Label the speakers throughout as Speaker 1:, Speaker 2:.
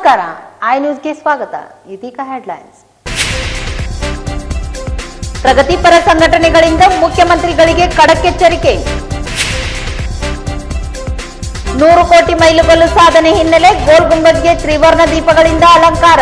Speaker 1: ನಮಸ್ಕಾರ ಐ ನ್ಯೂಸ್ಗೆ ಸ್ವಾಗತ ಇದೀಗ ಹೆಡ್ಲೈನ್ಸ್ ಪ್ರಗತಿಪರ ಸಂಘಟನೆಗಳಿಂದ ಮುಖ್ಯಮಂತ್ರಿಗಳಿಗೆ ಖಡಕ್ ಎಚ್ಚರಿಕೆ ನೂರು ಕೋಟಿ ಮೈಲುಗಲ್ಲು ಸಾಧನೆ ಹಿನ್ನೆಲೆ ಗೋಲ್ ಗುಂಬಜ್ಗೆ ತ್ರಿವರ್ಣ ದೀಪಗಳಿಂದ ಅಲಂಕಾರ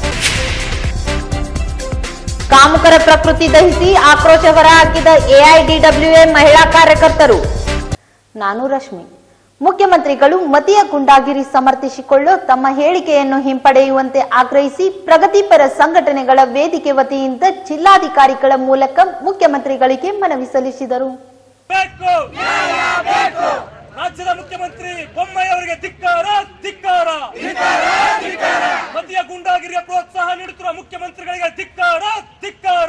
Speaker 1: ಕಾಮುಕರ ಪ್ರಕೃತಿ ದಹಿಸಿ ಆಕ್ರೋಶ ಹೊರಹಾಕಿದ ಎಐಡಿಡಬ್ಲ್ಯೂಎ ಮಹಿಳಾ ಕಾರ್ಯಕರ್ತರು ನಾನು ರಶ್ಮಿ ಮುಖ್ಯಮಂತ್ರಿಗಳು ಮತೀಯ ಗುಂಡಾಗಿರಿ ಸಮರ್ಥಿಸಿಕೊಳ್ಳೋ ತಮ್ಮ ಹೇಳಿಕೆಯನ್ನು ಹಿಂಪಡೆಯುವಂತೆ ಆಗ್ರಹಿಸಿ ಪ್ರಗತಿಪರ ಸಂಘಟನೆಗಳ ವೇದಿಕೆ ವತಿಯಿಂದ ಜಿಲ್ಲಾಧಿಕಾರಿಗಳ ಮೂಲಕ ಮುಖ್ಯಮಂತ್ರಿಗಳಿಗೆ ಮನವಿ ಸಲ್ಲಿಸಿದರು
Speaker 2: ಬೇಕು ರಾಜ್ಯದ ಮುಖ್ಯಮಂತ್ರಿ ಬೊಮ್ಮಾಯಿ ಅವರಿಗೆ ಧಿಕ್ಕಾರ ಧಿಕ್ಕಾರ ಮದ್ಯ ಗುಂಡಾಗಿರಿಯ ಪ್ರೋತ್ಸಾಹ ನೀಡುತ್ತಿರುವ ಮುಖ್ಯಮಂತ್ರಿಗಳಿಗೆ ಧಿಕ್ಕಾರ ಧಿಕ್ಕಾರ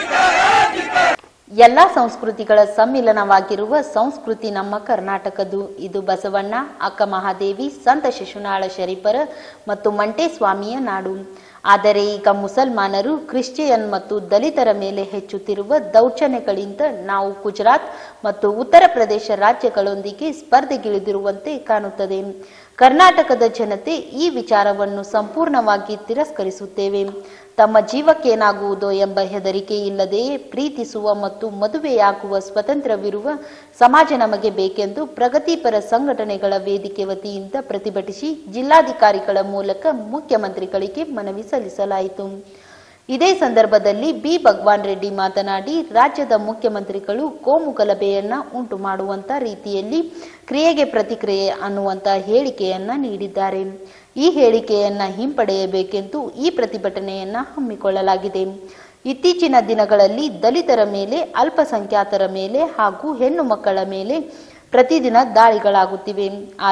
Speaker 1: ಎಲ್ಲಾ ಸಂಸ್ಕೃತಿಗಳ ಸಮ್ಮಿಲನವಾಗಿರುವ ಸಂಸ್ಕೃತಿ ನಮ್ಮ ಕರ್ನಾಟಕದ್ದು ಇದು ಬಸವಣ್ಣ ಅಕ್ಕ ಮಹಾದೇವಿ ಸಂತ ಶಿಶುನಾಳ ಶರೀಫರ ಮತ್ತು ಮಂಟೇಸ್ವಾಮಿಯ ನಾಡು ಆದರೆ ಈಗ ಮುಸಲ್ಮಾನರು ಕ್ರಿಶ್ಚಿಯನ್ ಮತ್ತು ದಲಿತರ ಮೇಲೆ ಹೆಚ್ಚುತ್ತಿರುವ ದೌರ್ಜನ್ಯಗಳಿಂದ ನಾವು ಗುಜರಾತ್ ಮತ್ತು ಉತ್ತರ ಪ್ರದೇಶ ರಾಜ್ಯಗಳೊಂದಿಗೆ ಸ್ಪರ್ಧೆಗಿಳಿದಿರುವಂತೆ ಕಾಣುತ್ತದೆ ಕರ್ನಾಟಕದ ಜನತೆ ಈ ವಿಚಾರವನ್ನು ಸಂಪೂರ್ಣವಾಗಿ ತಿರಸ್ಕರಿಸುತ್ತೇವೆ ತಮ್ಮ ಜೀವಕ್ಕೇನಾಗುವುದೋ ಎಂಬ ಹೆದರಿಕೆ ಇಲ್ಲದೆಯೇ ಪ್ರೀತಿಸುವ ಮತ್ತು ಮದುವೆಯಾಗುವ ಸ್ವತಂತ್ರವಿರುವ ಸಮಾಜ ನಮಗೆ ಬೇಕೆಂದು ಪ್ರಗತಿಪರ ಸಂಘಟನೆಗಳ ವೇದಿಕೆ ವತಿಯಿಂದ ಪ್ರತಿಭಟಿಸಿ ಜಿಲ್ಲಾಧಿಕಾರಿಗಳ ಮೂಲಕ ಮುಖ್ಯಮಂತ್ರಿಗಳಿಗೆ ಮನವಿ ಸಲ್ಲಿಸಲಾಯಿತು ಇದೇ ಸಂದರ್ಭದಲ್ಲಿ ಬಿ ಭಗವಾನ್ ರೆಡ್ಡಿ ಮಾತನಾಡಿ ರಾಜ್ಯದ ಮುಖ್ಯಮಂತ್ರಿಗಳು ಕೋಮು ಗಲಭೆಯನ್ನ ಉಂಟು ಮಾಡುವಂತ ರೀತಿಯಲ್ಲಿ ಕ್ರಿಯೆಗೆ ಪ್ರತಿಕ್ರಿಯೆ ಅನ್ನುವಂತ ಹೇಳಿಕೆಯನ್ನ ನೀಡಿದ್ದಾರೆ ಈ ಹೇಳಿಕೆಯನ್ನ ಹಿಂಪಡೆಯಬೇಕೆಂದು ಈ ಪ್ರತಿಭಟನೆಯನ್ನ ಹಮ್ಮಿಕೊಳ್ಳಲಾಗಿದೆ ಇತ್ತೀಚಿನ ದಿನಗಳಲ್ಲಿ ದಲಿತರ ಮೇಲೆ ಅಲ್ಪಸಂಖ್ಯಾತರ ಮೇಲೆ ಹಾಗೂ ಹೆಣ್ಣು ಮಕ್ಕಳ ಮೇಲೆ ಪ್ರತಿದಿನ ದಾಳಿಗಳಾಗುತ್ತಿವೆ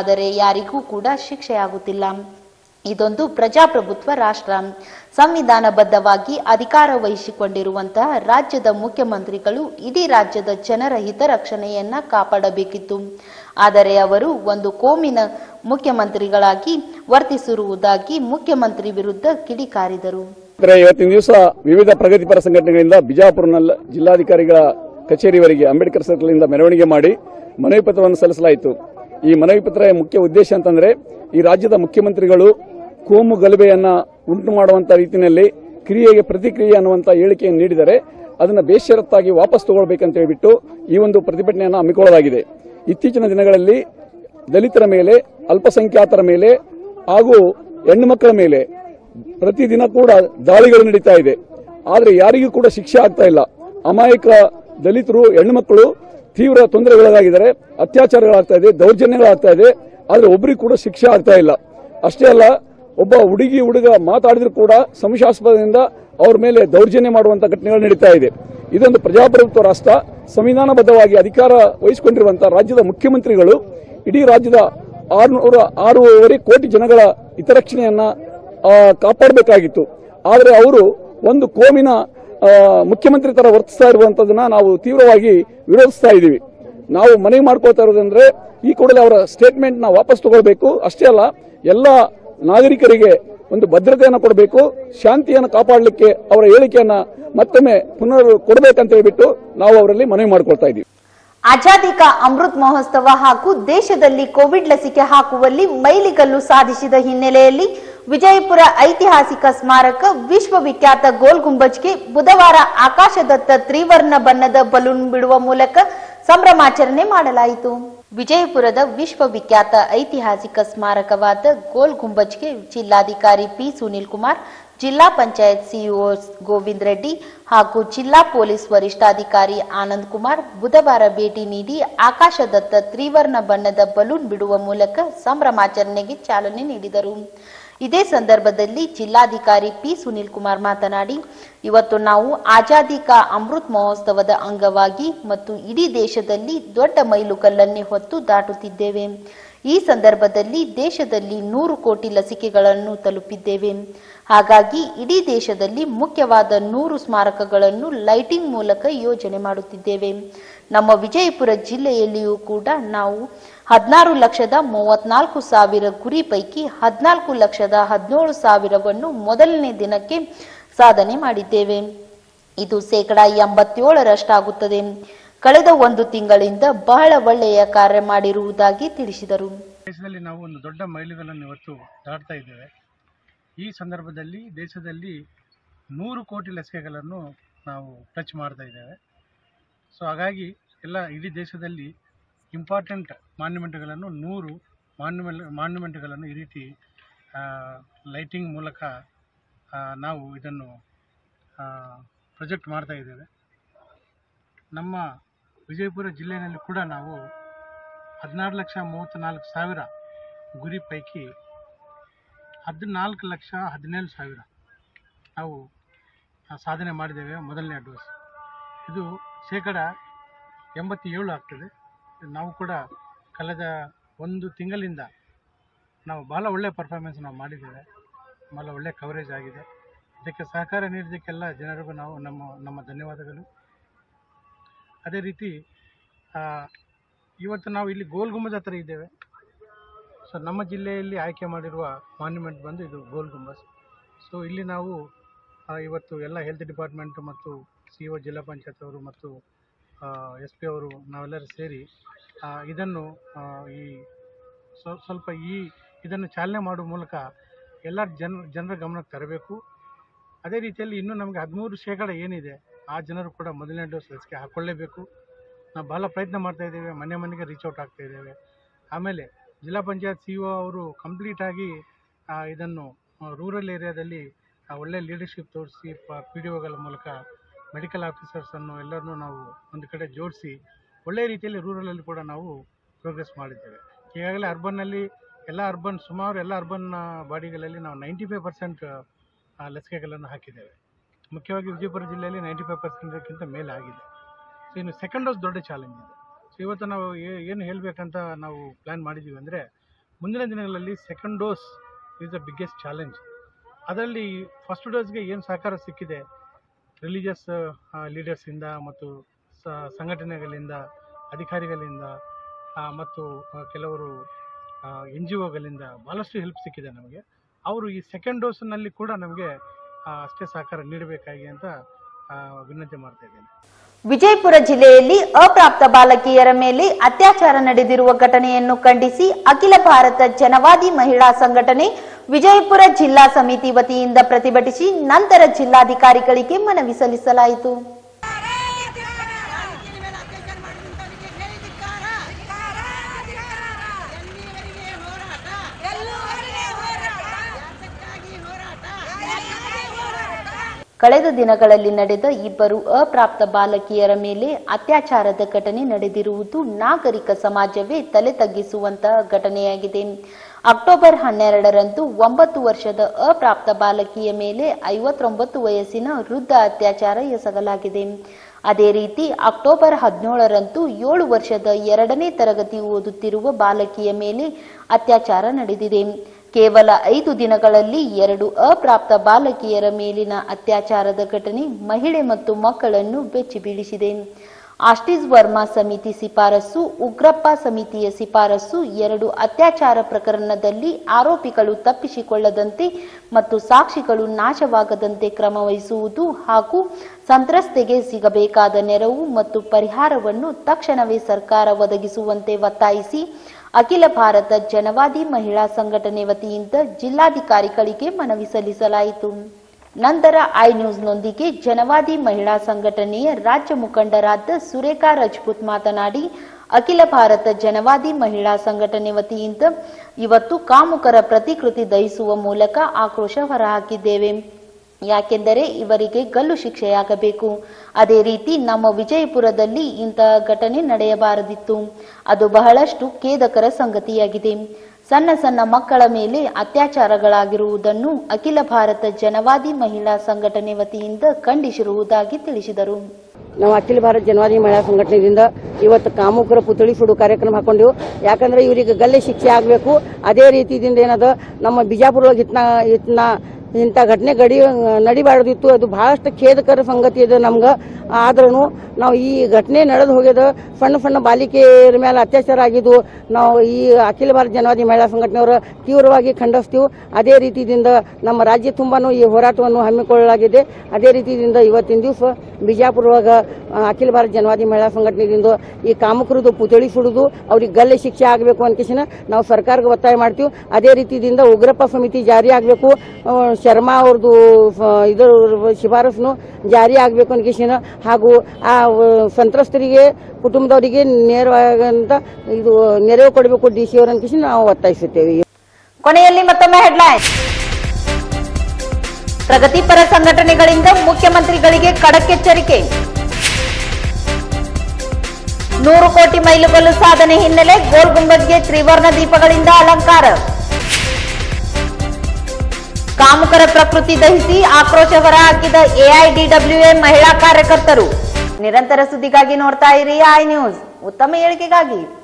Speaker 1: ಆದರೆ ಯಾರಿಗೂ ಕೂಡ ಶಿಕ್ಷೆಯಾಗುತ್ತಿಲ್ಲ ಇದೊಂದು ಪ್ರಜಾಪ್ರಭುತ್ವ ರಾಷ್ಟ್ರ ಸಂವಿಧಾನಬದ್ಧವಾಗಿ ಅಧಿಕಾರ ವಹಿಸಿಕೊಂಡಿರುವಂತಹ ರಾಜ್ಯದ ಮುಖ್ಯಮಂತ್ರಿಗಳು ಇಡೀ ರಾಜ್ಯದ ಜನರ ಹಿತರಕ್ಷಣೆಯನ್ನ ಕಾಪಾಡಬೇಕಿತ್ತು ಆದರೆ ಅವರು ಒಂದು ಕೋಮಿನ ಮುಖ್ಯಮಂತ್ರಿಗಳಾಗಿ ವರ್ತಿಸಿರುವುದಾಗಿ ಮುಖ್ಯಮಂತ್ರಿ ವಿರುದ್ಧ ಕಿಡಿಕಾರಿದರು
Speaker 3: ಅಂದ್ರೆ ಇವತ್ತಿನ ದಿವಸ ವಿವಿಧ ಪ್ರಗತಿಪರ ಸಂಘಟನೆಗಳಿಂದ ಬಿಜಾಪುರ್ನಲ್ಲಿ ಜಿಲ್ಲಾಧಿಕಾರಿಗಳ ಕಚೇರಿವರೆಗೆ ಅಂಬೇಡ್ಕರ್ ಸರ್ಕಲ್ನಿಂದ ಮೆರವಣಿಗೆ ಮಾಡಿ ಮನವಿ ಪತ್ರವನ್ನು ಸಲ್ಲಿಸಲಾಯಿತು ಈ ಮನವಿ ಪತ್ರ ಮುಖ್ಯ ಉದ್ದೇಶ ಅಂತಂದ್ರೆ ಈ ರಾಜ್ಯದ ಮುಖ್ಯಮಂತ್ರಿಗಳು ಕೋಮು ಗಲಭೆಯನ್ನ ಉಂಟು ಮಾಡುವಂತ ರೀತಿಯಲ್ಲಿ ಕ್ರಿಯೆಗೆ ಪ್ರತಿಕ್ರಿಯೆ ಅನ್ನುವಂತ ಹೇಳಿಕೆಯನ್ನು ನೀಡಿದರೆ ಅದನ್ನ ಬೇಷರತ್ತಾಗಿ ವಾಪಸ್ ತಗೊಳ್ಬೇಕಂತ ಹೇಳ್ಬಿಟ್ಟು ಈ ಒಂದು ಪ್ರತಿಭಟನೆಯನ್ನು ಹಮ್ಮಿಕೊಳ್ಳಲಾಗಿದೆ ಇತ್ತೀಚಿನ ದಿನಗಳಲ್ಲಿ ದಲಿತರ ಮೇಲೆ ಅಲ್ಪಸಂಖ್ಯಾತರ ಮೇಲೆ ಹಾಗೂ ಹೆಣ್ಣು ಮಕ್ಕಳ ಮೇಲೆ ಪ್ರತಿದಿನ ಕೂಡ ದಾಳಿಗಳು ನಡೀತಾ ಇದೆ ಆದ್ರೆ ಯಾರಿಗೂ ಕೂಡ ಶಿಕ್ಷೆ ಆಗ್ತಾ ಇಲ್ಲ ಅಮಾಯಕ ದಲಿತರು ಹೆಣ್ಣುಮಕ್ಕಳು ತೀವ್ರ ತೊಂದರೆಗೊಳಗಾಗಿದ್ದಾರೆ ಅತ್ಯಾಚಾರಗಳಾಗ್ತಾ ಇದೆ ದೌರ್ಜನ್ಯಗಳಾಗ್ತಾ ಇದೆ ಆದ್ರೆ ಒಬ್ಬರಿಗೂ ಕೂಡ ಶಿಕ್ಷೆ ಆಗ್ತಾ ಇಲ್ಲ ಅಷ್ಟೇ ಅಲ್ಲ ಒಬ್ಬ ಹುಡುಗಿ ಹುಡುಗ ಮಾತಾಡಿದ್ರು ಕೂಡ ಸಂಶಯಾಸ್ಪದದಿಂದ ಅವ್ರ ಮೇಲೆ ದೌರ್ಜನ್ಯ ಮಾಡುವಂತ ಘಟನೆಗಳು ನಡೀತಾ ಇದೆ ಇದೊಂದು ಪ್ರಜಾಪ್ರಭುತ್ವ ರಾಷ್ಟ್ರ ಸಂವಿಧಾನಬದ್ಧವಾಗಿ ಅಧಿಕಾರ ವಹಿಸಿಕೊಂಡಿರುವಂತಹ ರಾಜ್ಯದ ಮುಖ್ಯಮಂತ್ರಿಗಳು ಇಡೀ ರಾಜ್ಯದ ಆರುನೂರ ಆರೂವರೆ ಕೋಟಿ ಜನಗಳ ಹಿತರಕ್ಷಣೆಯನ್ನ ಆ, ಕಾಪಾಡಬೇಕಾಗಿತ್ತು ಆದರೆ ಅವರು ಒಂದು ಕೋಮಿನ ಆ, ಮುಖ್ಯಮಂತ್ರಿ ತರ ವರ್ತಿಸ್ತಾ ಇರುವಂತದನ್ನ ನಾವು ತೀವ್ರವಾಗಿ ವಿರೋಧಿಸ್ತಾ ಇದ್ದೀವಿ ನಾವು ಮನವಿ ಮಾಡ್ಕೊಳ್ತಾ ಇರೋದಂದ್ರೆ ಈ ಕೂಡಲೇ ಅವರ ಸ್ಟೇಟ್ಮೆಂಟ್ ನ ವಾಪಸ್ ತಗೊಳ್ಬೇಕು ಅಷ್ಟೇ ಅಲ್ಲ ಎಲ್ಲ ನಾಗರಿಕರಿಗೆ ಒಂದು ಭದ್ರತೆಯನ್ನು ಕೊಡಬೇಕು ಶಾಂತಿಯನ್ನು ಕಾಪಾಡಲಿಕ್ಕೆ ಅವರ ಹೇಳಿಕೆಯನ್ನ ಮತ್ತೊಮ್ಮೆ ಪುನರ್ ಕೊಡಬೇಕಂತ ಹೇಳ್ಬಿಟ್ಟು ನಾವು ಅವರಲ್ಲಿ ಮನವಿ ಮಾಡ್ಕೊಳ್ತಾ ಇದ್ದೀವಿ
Speaker 1: ಆಜಾದಿ ಕಾ ಅಮೃತ್ ಮಹೋತ್ಸವ ಹಾಗೂ ದೇಶದಲ್ಲಿ ಕೋವಿಡ್ ಲಸಿಕೆ ಹಾಕುವಲ್ಲಿ ಮೈಲಿಗಲ್ಲು ಸಾಧಿಸಿದ ಹಿನ್ನೆಲೆಯಲ್ಲಿ ವಿಜಯಪುರ ಐತಿಹಾಸಿಕ ಸ್ಮಾರಕ ವಿಶ್ವವಿಖ್ಯಾತ ಗೋಲ್ ಗುಂಬಜ್ಗೆ ಬುಧವಾರ ಆಕಾಶದತ್ತ ತ್ರಿವರ್ಣ ಬಣ್ಣದ ಬಲೂನ್ ಬಿಡುವ ಮೂಲಕ ಸಂಭ್ರಮಾಚರಣೆ ಮಾಡಲಾಯಿತು ವಿಜಯಪುರದ ವಿಶ್ವವಿಖ್ಯಾತ ಐತಿಹಾಸಿಕ ಸ್ಮಾರಕವಾದ ಗೋಲ್ ಗುಂಬಜ್ಗೆ ಜಿಲ್ಲಾಧಿಕಾರಿ ಪಿ ಸುನೀಲ್ ಕುಮಾರ್ ಜಿಲ್ಲಾ ಪಂಚಾಯತ್ ಸಿಇಒ ಗೋವಿಂದ್ ರೆಡ್ಡಿ ಹಾಗೂ ಜಿಲ್ಲಾ ಪೊಲೀಸ್ ವರಿಷ್ಠಾಧಿಕಾರಿ ಆನಂದ್ ಕುಮಾರ್ ಬುಧವಾರ ಭೇಟಿ ನೀಡಿ ಆಕಾಶದತ್ತ ತ್ರಿವರ್ಣ ಬಣ್ಣದ ಬಲೂನ್ ಬಿಡುವ ಮೂಲಕ ಸಂಭ್ರಮಾಚರಣೆಗೆ ಚಾಲನೆ ನೀಡಿದರು ಇದೇ ಸಂದರ್ಭದಲ್ಲಿ ಜಿಲ್ಲಾಧಿಕಾರಿ ಪಿ ಸುನೀಲ್ ಕುಮಾರ್ ಮಾತನಾಡಿ ಇವತ್ತು ನಾವು ಆಜಾದಿ ಕಾ ಅಮೃತ್ ಮಹೋತ್ಸವದ ಅಂಗವಾಗಿ ಮತ್ತು ಇಡೀ ದೇಶದಲ್ಲಿ ದೊಡ್ಡ ಮೈಲುಗಲ್ಲನ್ನೇ ಹೊತ್ತು ದಾಟುತ್ತಿದ್ದೇವೆ ಈ ಸಂದರ್ಭದಲ್ಲಿ ದೇಶದಲ್ಲಿ ನೂರು ಕೋಟಿ ಲಸಿಕೆಗಳನ್ನು ತಲುಪಿದ್ದೇವೆ ಹಾಗಾಗಿ ಇಡೀ ದೇಶದಲ್ಲಿ ಮುಖ್ಯವಾದ ನೂರು ಸ್ಮಾರಕಗಳನ್ನು ಲೈಟಿಂಗ್ ಮೂಲಕ ಯೋಜನೆ ಮಾಡುತ್ತಿದ್ದೇವೆ ನಮ್ಮ ವಿಜಯಪುರ ಜಿಲ್ಲೆಯಲ್ಲಿಯೂ ಕೂಡ ನಾವು ಹದಿನಾರು ಲಕ್ಷದ ಮೂವತ್ನಾಲ್ಕು ಸಾವಿರ ಗುರಿ ಪೈಕಿ ಹದಿನಾಲ್ಕು ಲಕ್ಷದ ಹದಿನೇಳು ಸಾವಿರವನ್ನು ಮೊದಲನೇ ದಿನಕ್ಕೆ ಸಾಧನೆ ಮಾಡಿದ್ದೇವೆ ಇದು ಶೇಕಡ ಎಂಬತ್ತೇಳರಷ್ಟಾಗುತ್ತದೆ ಕಳೆದ ಒಂದು ತಿಂಗಳಿಂದ ಬಹಳ ಒಳ್ಳೆಯ ಕಾರ್ಯ ಮಾಡಿರುವುದಾಗಿ ತಿಳಿಸಿದರು
Speaker 4: ದೇಶದಲ್ಲಿ ನಾವು ಒಂದು ದೊಡ್ಡ ಮೈಲಿಗಲ್ಲನ್ನು ಇವತ್ತು ದಾಟ್ತಾ ಇದ್ದೇವೆ ಈ ಸಂದರ್ಭದಲ್ಲಿ ದೇಶದಲ್ಲಿ ನೂರು ಕೋಟಿ ಲಸಿಕೆಗಳನ್ನು ನಾವು ಟಚ್ ಮಾಡ್ತಾ ಇದ್ದೇವೆ ಸೊ ಹಾಗಾಗಿ ಎಲ್ಲ ಇಡೀ ದೇಶದಲ್ಲಿ ಇಂಪಾರ್ಟೆಂಟ್ ಮಾನ್ಯುಮೆಂಟ್ಗಳನ್ನು ನೂರು ಮಾನ್ಯುಮೆಂಟ್ ಮಾನ್ಯುಮೆಂಟ್ಗಳನ್ನು ಈ ರೀತಿ ಲೈಟಿಂಗ್ ಮೂಲಕ ಆ, ನಾವು ಇದನ್ನು ಪ್ರೊಜೆಕ್ಟ್ ಮಾಡ್ತಾ ಇದ್ದೇವೆ ನಮ್ಮ ವಿಜಯಪುರ ಜಿಲ್ಲೆಯಲ್ಲಿ ಕೂಡ ನಾವು ಹದಿನಾರು ಲಕ್ಷ ಮೂವತ್ತ್ನಾಲ್ಕು ಸಾವಿರ ಗುರಿ ಪೈಕಿ ಹದಿನಾಲ್ಕು ಲಕ್ಷ ಹದಿನೇಳು ಸಾವಿರ ನಾವು ಆ, ಸಾಧನೆ ಮಾಡಿದ್ದೇವೆ ಮೊದಲನೇ ಡೋಸ್ ಇದು ಶೇಕಡ ಎಂಬತ್ತೇಳು ಆಗ್ತದೆ ನಾವು ಕೂಡ ಕಳೆದ ಒಂದು ತಿಂಗಳಿಂದ ನಾವು ಬಹಳ ಒಳ್ಳೆಯ ಪರ್ಫಾರ್ಮೆನ್ಸ್ ನಾವು ಮಾಡಿದ್ದೇವೆ ಬಹಳ ಒಳ್ಳೆಯ ಕವರೇಜ್ ಆಗಿದೆ ಇದಕ್ಕೆ ಸಹಕಾರ ನೀಡಿದ್ದಕ್ಕೆಲ್ಲ ಜನರಿಗೂ ನಾವು ನಮ್ಮ ನಮ್ಮ ಧನ್ಯವಾದಗಳು ಅದೇ ರೀತಿ ಆ, ಇವತ್ತು ನಾವು ಇಲ್ಲಿ ಗೋಲ್ ಗುಂಬಜ್ ಹತ್ರ ಇದ್ದೇವೆ ಸೊ ನಮ್ಮ ಜಿಲ್ಲೆಯಲ್ಲಿ ಆಯ್ಕೆ ಮಾಡಿರುವ ಮಾನ್ಯುಮೆಂಟ್ ಬಂದು ಇದು ಗೋಲ್ ಗುಂಬಸ್ ಸೊ ಇಲ್ಲಿ ನಾವು ಆ, ಇವತ್ತು ಎಲ್ಲ ಹೆಲ್ತ್ ಡಿಪಾರ್ಟ್ಮೆಂಟ್ ಮತ್ತು ಸಿ ಒ ಜಿಲ್ಲಾ ಪಂಚಾಯತ್ ಅವರು ಮತ್ತು ಎಸ್ ಪಿ ಅವರು ನಾವೆಲ್ಲರೂ ಸೇರಿ ಆ, ಇದನ್ನು ಆ, ಈ ಸ್ವ- ಸ್ವಲ್ಪ ಈ ಇದನ್ನು ಚಾಲನೆ ಮಾಡುವ ಮೂಲಕ ಎಲ್ಲ ಜನ ಜನರ ಗಮನಕ್ಕೆ ತರಬೇಕು ಅದೇ ರೀತಿಯಲ್ಲಿ ಇನ್ನೂ ನಮಗೆ ಹದಿಮೂರು ಶೇಕಡ ಏನಿದೆ ಆ ಜನರು ಕೂಡ ಮೊದಲನೇ ಡೋಸ್ ಲಸಿಕೆ ಹಾಕ್ಕೊಳ್ಳೇಬೇಕು ನಾವು ಬಹಳ ಪ್ರಯತ್ನ ಮಾಡ್ತಾ ಇದ್ದೇವೆ ಮನೆ ಮನೆಗೆ ರೀಚ್ ಔಟ್ ಆಗ್ತಾ ಇದ್ದೇವೆ ಆಮೇಲೆ ಜಿಲ್ಲಾ ಪಂಚಾಯತ್ ಸಿ ಒ ಅವರು ಕಂಪ್ಲೀಟಾಗಿ ಇದನ್ನು ರೂರಲ್ ಏರಿಯಾದಲ್ಲಿ ಆ, ಒಳ್ಳೆ ಲೀಡರ್ಶಿಪ್ ತೋರಿಸಿ ಪಿ ಡಿ ಒಗಳ ಮೂಲಕ ಮೆಡಿಕಲ್ ಆಫೀಸರ್ಸನ್ನು ಎಲ್ಲರನ್ನೂ ನಾವು ಒಂದು ಕಡೆ ಜೋಡಿಸಿ ಒಳ್ಳೆಯ ರೀತಿಯಲ್ಲಿ ರೂರಲಲ್ಲಿ ಕೂಡ ನಾವು ಪ್ರೋಗ್ರೆಸ್ ಮಾಡಿದ್ದೇವೆ ಈಗಾಗಲೇ ಅರ್ಬನ್ನಲ್ಲಿ ಎಲ್ಲ ಅರ್ಬನ್ ಸುಮಾರು ಎಲ್ಲ ಅರ್ಬನ್ ಬಾಡಿಗಳಲ್ಲಿ ನಾವು ನೈಂಟಿ ಫೈವ್ ಪರ್ಸೆಂಟ್ ಲಸಿಕೆಗಳನ್ನು ಹಾಕಿದ್ದೇವೆ ಮುಖ್ಯವಾಗಿ ವಿಜಯಪುರ ಜಿಲ್ಲೆಯಲ್ಲಿ ನೈಂಟಿ ಫೈವ್ ಪರ್ಸೆಂಟ್ಗಿಂತ ಮೇಲೆ ಆಗಿದೆ ಸೊ ಇನ್ನು ಸೆಕೆಂಡ್ ಡೋಸ್ ದೊಡ್ಡ ಚಾಲೆಂಜ್ ಇದೆ ಸೊ ಇವತ್ತು ನಾವು ಏ- ಏನು ಹೇಳಬೇಕಂತ ನಾವು ಪ್ಲ್ಯಾನ್ ಮಾಡಿದ್ದೀವಿ ಅಂದರೆ ಮುಂದಿನ ದಿನಗಳಲ್ಲಿ second dose is the biggest challenge ಅದರಲ್ಲಿ ಫಸ್ಟ್ ಡೋಸ್ಗೆ ಏನು ಸಹಕಾರ ಸಿಕ್ಕಿದೆ ರಿಲಿಜಿಯಸ್ ಲೀಡರ್ಸಿಂದ ಮತ್ತು ಸ- ಸಂಘಟನೆಗಳಿಂದ ಅಧಿಕಾರಿಗಳಿಂದ ಆ, ಮತ್ತು ಆ, ಕೆಲವರು ಎನ್ ಜಿ ಒಗಳಿಂದ ಭಾಳಷ್ಟು ಹೆಲ್ಪ್ ಸಿಕ್ಕಿದೆ ನಮಗೆ ಅವರು ಈ ಸೆಕೆಂಡ್ ಡೋಸ್ನಲ್ಲಿ ಕೂಡ ನಮಗೆ ಆ, ಅಷ್ಟೇ ಸಹಕಾರ ನೀಡಬೇಕಾಗಿ ಅಂತ ಆ, ವಿನಂತಿ ಮಾಡ್ತಾ ಇದ್ದೇನೆ
Speaker 1: ವಿಜಯಪುರ ಜಿಲ್ಲೆಯಲ್ಲಿ ಅಪ್ರಾಪ್ತ ಬಾಲಕಿಯರ ಮೇಲೆ ಅತ್ಯಾಚಾರ ನಡೆದಿರುವ ಘಟನೆಯನ್ನು ಖಂಡಿಸಿ ಅಖಿಲ ಭಾರತ ಜನವಾದಿ ಮಹಿಳಾ ಸಂಘಟನೆ ವಿಜಯಪುರ ಜಿಲ್ಲಾ ಸಮಿತಿ ವತಿಯಿಂದ ಪ್ರತಿಭಟಿಸಿ ನಂತರ ಜಿಲ್ಲಾಧಿಕಾರಿಗಳಿಗೆ ಮನವಿ ಸಲ್ಲಿಸಲಾಯಿತು ಕಳೆದ ದಿನಗಳಲ್ಲಿ ನಡೆದ ಇಬ್ಬರು ಅಪ್ರಾಪ್ತ ಬಾಲಕಿಯರ ಮೇಲೆ ಅತ್ಯಾಚಾರದ ಘಟನೆ ನಡೆದಿರುವುದು ನಾಗರಿಕ ಸಮಾಜವೇ ತಲೆ ತಗ್ಗಿಸುವಂತಹ ಘಟನೆಯಾಗಿದೆ ಅಕ್ಟೋಬರ್ ಹನ್ನೆರಡರಂದು ಒಂಬತ್ತು ವರ್ಷದ ಅಪ್ರಾಪ್ತ ಬಾಲಕಿಯ ಮೇಲೆ ಐವತ್ತೊಂಬತ್ತು ವಯಸ್ಸಿನ ವೃದ್ಧ ಅತ್ಯಾಚಾರ ಎಸಗಲಾಗಿದೆ ಅದೇ ರೀತಿ ಅಕ್ಟೋಬರ್ ಹದಿನೇಳರಂದು ಏಳು ವರ್ಷದ ಎರಡನೇ ತರಗತಿ ಓದುತ್ತಿರುವ ಬಾಲಕಿಯ ಮೇಲೆ ಅತ್ಯಾಚಾರ ನಡೆದಿದೆ ಕೇವಲ ಐದು ದಿನಗಳಲ್ಲಿ ಎರಡು ಅಪ್ರಾಪ್ತ ಬಾಲಕಿಯರ ಮೇಲಿನ ಅತ್ಯಾಚಾರದ ಘಟನೆ ಮಹಿಳೆ ಮತ್ತು ಮಕ್ಕಳನ್ನು ಬೆಚ್ಚಿ ಬೀಳಿಸಿದೆ ಆಸ್ಟಿಸ್ ವರ್ಮಾ ಸಮಿತಿ ಶಿಫಾರಸು ಉಗ್ರಪ್ಪ ಸಮಿತಿಯ ಶಿಫಾರಸು ಎರಡು ಅತ್ಯಾಚಾರ ಪ್ರಕರಣದಲ್ಲಿ ಆರೋಪಿಗಳು ತಪ್ಪಿಸಿಕೊಳ್ಳದಂತೆ ಮತ್ತು ಸಾಕ್ಷಿಗಳು ನಾಶವಾಗದಂತೆ ಕ್ರಮ ವಹಿಸುವುದು ಹಾಗೂ ಸಂತ್ರಸ್ತೆಗೆ ಸಿಗಬೇಕಾದ ನೆರವು ಮತ್ತು ಪರಿಹಾರವನ್ನು ತಕ್ಷಣವೇ ಸರ್ಕಾರ ಒದಗಿಸುವಂತೆ ಒತ್ತಾಯಿಸಿ ಅಖಿಲ ಭಾರತ ಜನವಾದಿ ಮಹಿಳಾ ಸಂಘಟನೆ ವತಿಯಿಂದ ಜಿಲ್ಲಾಧಿಕಾರಿಗಳಿಗೆ ಮನವಿ ಸಲ್ಲಿಸಲಾಯಿತು ನಂತರ ಐ ನ್ಯೂಸ್ನೊಂದಿಗೆ ಜನವಾದಿ ಮಹಿಳಾ ಸಂಘಟನೆಯ ರಾಜ್ಯ ಮುಖಂಡರಾದ ಸುರೇಖಾ ರಜಪೂತ್ ಮಾತನಾಡಿ ಅಖಿಲ ಭಾರತ ಜನವಾದಿ ಮಹಿಳಾ ಸಂಘಟನೆ ವತಿಯಿಂದ ಇವತ್ತು ಕಾಮುಕರ ಪ್ರತಿಕೃತಿ ದಹಿಸುವ ಮೂಲಕ ಆಕ್ರೋಶ ಹೊರಹಾಕಿದ್ದೇವೆ ಯಾಕೆಂದರೆ ಇವರಿಗೆ ಗಲ್ಲು ಶಿಕ್ಷೆಯಾಗಬೇಕು ಅದೇ ರೀತಿ ನಮ್ಮ ವಿಜಯಪುರದಲ್ಲಿ ಇಂತಹ ಘಟನೆ ನಡೆಯಬಾರದಿತ್ತು ಅದು ಬಹಳಷ್ಟು ಖೇದಕರ ಸಂಗತಿಯಾಗಿದೆ ಸಣ್ಣ ಸಣ್ಣ ಮಕ್ಕಳ ಮೇಲೆ ಅತ್ಯಾಚಾರಗಳಾಗಿರುವುದನ್ನು ಅಖಿಲ ಭಾರತ ಜನವಾದಿ ಮಹಿಳಾ ಸಂಘಟನೆ ವತಿಯಿಂದ ಖಂಡಿಸಿರುವುದಾಗಿ ತಿಳಿಸಿದರು
Speaker 5: ನಾವು ಅಖಿಲ ಭಾರತ ಜನವಾದಿ ಮಹಿಳಾ ಸಂಘಟನೆಯಿಂದ ಇವತ್ತು ಕಾಮುಕರ ಪುತ್ಳಿ ಸುಡು ಕಾರ್ಯಕ್ರಮ ಹಾಕೊಂಡೆವು ಯಾಕಂದ್ರೆ ಇವರಿಗೆ ಗಲ್ಲೆ ಶಿಕ್ಷೆ ಆಗಬೇಕು ಅದೇ ರೀತಿಯಿಂದ ಏನದ ನಮ್ಮ ಬಿಜಾಪುರ ಒಳಗೆ ಇತ್ನ ಇತ್ನ ಇಂಥ ಘಟನೆ ಗಡಿ ನಡಿಬಾರ್ದಿತ್ತು ಅದು ಬಹಳಷ್ಟು ಖೇದಕರ ಸಂಗತಿ ಇದೆ ನಮ್ಗೆ ಆದ್ರೂ ನಾವು ಈ ಘಟನೆ ನಡೆದು ಹೋಗ್ಯದ ಸಣ್ಣ ಸಣ್ಣ ಬಾಲಿಕೆಯರ ಮೇಲೆ ಅತ್ಯಾಚಾರ ಆಗಿದ್ದು ನಾವು ಈ ಅಖಿಲ ಭಾರತ ಜನವಾದಿ ಮಹಿಳಾ ಸಂಘಟನೆಯವರು ತೀವ್ರವಾಗಿ ಖಂಡಿಸ್ತೀವಿ ಅದೇ ರೀತಿಯಿಂದ ನಮ್ಮ ರಾಜ್ಯ ತುಂಬಾನು ಈ ಹೋರಾಟವನ್ನು ಹಮ್ಮಿಕೊಳ್ಳಲಾಗಿದೆ ಅದೇ ರೀತಿಯಿಂದ ಇವತ್ತಿನ ದಿವಸ ಬಿಜಾಪುರ ಒಳಗ ಆ, ಅಖಿಲ ಭಾರತ ಜನವಾದಿ ಮಹಿಳಾ ಸಂಘಟನೆಯಿಂದ ಈ ಕಾಮಕರದು ಪುತಳಿ ಸುಡುದು ಅವ್ರಿಗೆ ಗಲ್ಲೆ ಶಿಕ್ಷೆ ಆಗಬೇಕು ಅನ್ಕೇಶನ ನಾವು ಸರ್ಕಾರಕ್ಕೆ ಒತ್ತಾಯ ಮಾಡ್ತೀವಿ ಅದೇ ರೀತಿಯಿಂದ ಉಗ್ರಪ್ಪ ಸಮಿತಿ ಜಾರಿ ಆಗಬೇಕು ಶರ್ಮಾ ಅವ್ರದ್ದು ಇದ್ರ ಶಿಫಾರಸ್ನು ಜಾರಿ ಆಗಬೇಕು ಅನ್ಕೇಶನ ಹಾಗೂ ಆ ಆ, ಸಂತ್ರಸ್ತರಿಗೆ ಕುಟುಂಬದವರಿಗೆ ನೇರವಾಗಂತ ಇದು ನೆರವು ಕೊಡಬೇಕು ಡಿ ಸಿ ಅವ್ರ ಅನ್ಕೇಶನ ನಾವು ಒತ್ತಾಯಿಸುತ್ತೇವೆ
Speaker 1: ಕೊನೆಯಲ್ಲಿ ಮತ್ತೊಮ್ಮೆ ಹೆಡ್ಲೈನ್ ಪ್ರಗತಿಪರ ಸಂಘಟನೆಗಳಿಂದ ಮುಖ್ಯಮಂತ್ರಿಗಳಿಗೆ ಖಡಕ್ ಎಚ್ಚರಿಕೆ ನೂರು ಕೋಟಿ ಮೈಲುಗಲ್ಲು ಸಾಧನೆ ಹಿನ್ನೆಲೆ ಗೋಲ್ ಗುಂಬಜ್ಗೆ ತ್ರಿವರ್ಣ ದೀಪಗಳಿಂದ ಅಲಂಕಾರ ಕಾಮುಕರ ಪ್ರಕೃತಿ ದಹಿಸಿ ಆಕ್ರೋಶ ಹೊರಹಾಕಿದ ಎಐಡಿಡಬ್ಲ್ಯೂಎ ಮಹಿಳಾ ಕಾರ್ಯಕರ್ತರು ನಿರಂತರ ಸುದ್ದಿಗಾಗಿ ನೋಡ್ತಾ ಇರಿ ಐ ನ್ಯೂಸ್ ಉತ್ತಮ ಹೇಳಿಕೆಗಾಗಿ